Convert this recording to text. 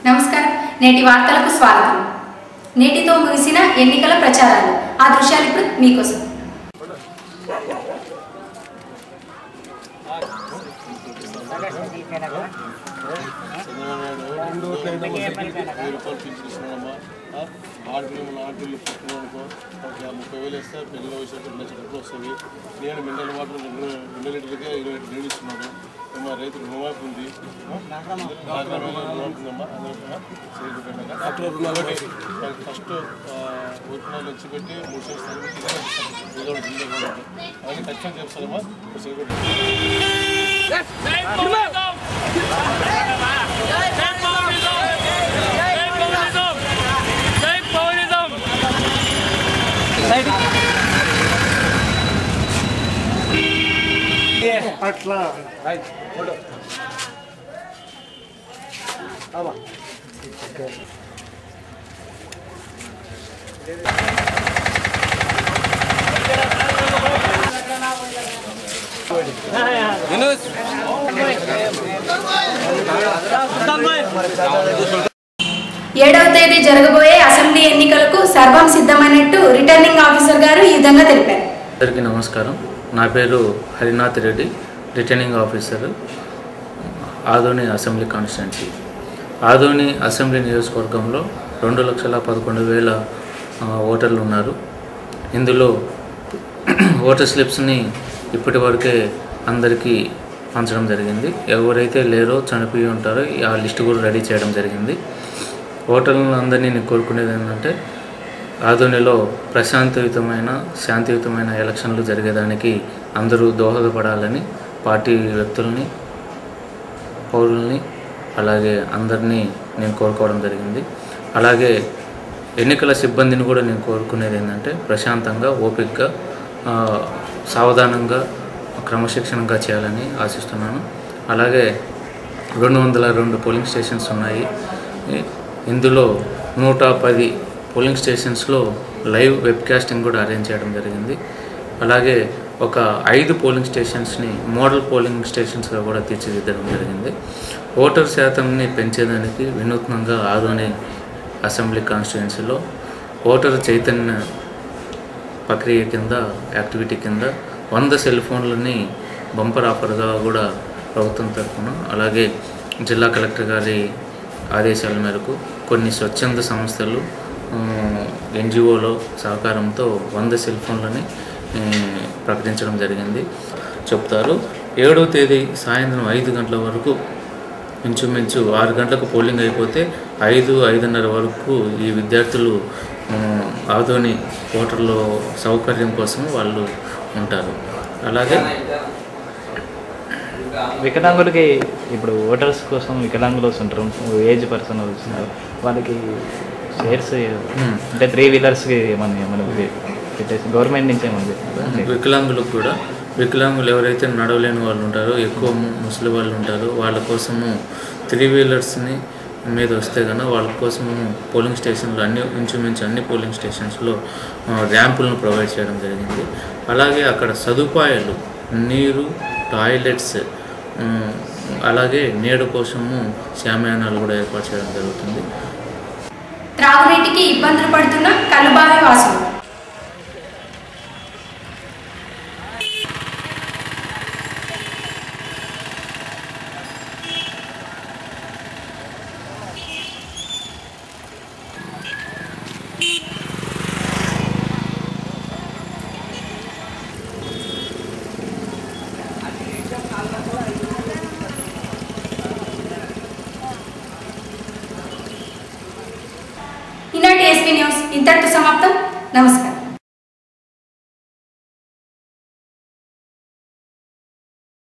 నమస్కారం నేటి వార్తలకు స్వాగతం నేటితో ముగిసిన ఎన్నికల ప్రచారాలు ఆ దృశ్యాలు ఇప్పుడు మీకోసం రెండు ఓట్లైనా వెయ్యి రూపాయలు పింఛనిస్తున్నామమ్మా ఆడపిల్లలు ఆడపిల్లలు పుట్టిననుకో ఒక ముప్పై వేలు ఇస్తే పెళ్లి వయసు నచ్చిన డబ్బులు వస్తుంది నేను మిన్నెల వాటర్ రెండు రెండు లీటర్లకే ఇరవై ఐదు నీళ్ళు ఇస్తున్నాను మా రైతు రుణమాఫీ ఉంది డాక్టర్ రుణమాఫీందమ్మా ఫస్ట్ ఊరినాలు వచ్చి పెట్టి మూడు సంవత్సరాలు పెట్టి ఏదో ఒకటి ఉండే కూడా అవన్నీ ఖచ్చితంగా చెప్తానమ్మా సెలబ్రిటీ ఏడవ తేదీ జరగబోయే అసెంబ్లీ ఎన్నికలకు సర్వం సిద్ధమైనట్టు రిటర్నింగ్ ఆఫీసర్ గారు ఈ విధంగా తెలిపారు అందరికీ నమస్కారం నా పేరు Harinath Reddy returning officer Adoni assembly constituency Adoni assembly నియోజకవర్గంలో రెండు లక్షల పదకొండు వేల ఆ, ఓటర్లు ఉన్నారు ఇందులో ఓటర్ స్లిప్స్ని ఇప్పటి వరకే అందరికీ పంచడం జరిగింది ఎవరైతే లేరో చనిపోయి ఉంటారో ఆ లిస్ట్ కూడా రెడీ చేయడం జరిగింది ఓటర్లను అందరినీ నేను కోరుకునేది ఏంటంటే ఆధునిలో ప్రశాంతయుతమైన శాంతియుతమైన ఎలక్షన్లు జరిగేదానికి అందరూ దోహదపడాలని పార్టీ వ్యక్తుల్ని పౌరుల్ని అలాగే అందరినీ నేను కోరుకోవడం జరిగింది అలాగే ఎన్నికల సిబ్బందిని కూడా నేను కోరుకునేది ఏంటంటే ప్రశాంతంగా ఓపికగా ఆ, సావధానంగా క్రమశిక్షణగా చేయాలని ఆశిస్తున్నాను అలాగే రెండు వందల రెండు పోలింగ్ స్టేషన్స్ ఉన్నాయి ఈ- ఇందులో నూట పది పోలింగ్ స్టేషన్స్లో లైవ్ వెబ్కాస్టింగ్ కూడా అరేంజ్ చేయడం జరిగింది అలాగే ఒక ఐదు పోలింగ్ స్టేషన్స్ని మోడల్ పోలింగ్ స్టేషన్స్గా కూడా తీర్చిదిద్దడం జరిగింది ఓటర్ శాతంని పెంచేదానికి వినూత్నంగా ఆదోని అసెంబ్లీ కాన్స్టిట్యున్సీలో ఓటర్ చైతన్య ప్రక్రియ కింద యాక్టివిటీ కింద వంద సెల్ ఫోన్లని బంపర్ ఆఫర్గా కూడా ప్రభుత్వం తరఫున అలాగే జిల్లా కలెక్టర్ గారి ఆదేశాల మేరకు కొన్ని స్వచ్ఛంద సంస్థలు ఎన్జిఓల సహకారంతో వంద సెల్ ఫోన్లని ఆ, ప్రకటించడం జరిగింది చెప్తారు ఏడవ తేదీ సాయంత్రం ఐదు గంటల వరకు ఇంచుమించు ఆరు గంటలకు పోలింగ్ అయిపోతే ఐదు ఐదున్నర వరకు ఈ విద్యార్థులు ఆ, ఆదోని ఓటర్ల సౌకర్యం కోసం వాళ్ళు ఉంటారు అలాగే వికలాంగులకి ఇప్పుడు ఓటర్స్ కోసం వికలాంగులు వస్తుంటారు ఏజ్ పర్సన్ వస్తున్నారు వాళ్ళకి షేర్స్ అంటే త్రీ వీలర్స్కి మనం మనం పెట్టేసి గవర్నమెంట్ నుంచి ఏమన్నా వికలాంగులకు కూడా వికలాంగులు ఎవరైతే నడవలేని వాళ్ళు ఉంటారో ఎక్కువ ము- ముసలి వాళ్ళు ఉంటారో వాళ్ళ కోసము త్రీ వీలర్స్ని మీద వస్తే కనుక వాళ్ళ కోసము పోలింగ్ స్టేషన్లు అన్ని ఇంచుమించు అన్ని పోలింగ్ స్టేషన్స్లో ఆ, ర్యాంపులను ప్రొవైడ్ చేయడం జరిగింది అలాగే అక్కడ సదుపాయాలు నీరు టాయిలెట్స్ ఉమ్, అలాగే నీడ కోసము శామ్యానాలు కూడా ఏర్పాటు చేయడం జరుగుతుంది త్రాగునీటికి ఇబ్బందులు పడుతున్న కలుబావి వాసులు ఈనాటి ఎస్పీ న్యూస్ ఇంతటితో సమాప్తం నమస్కారం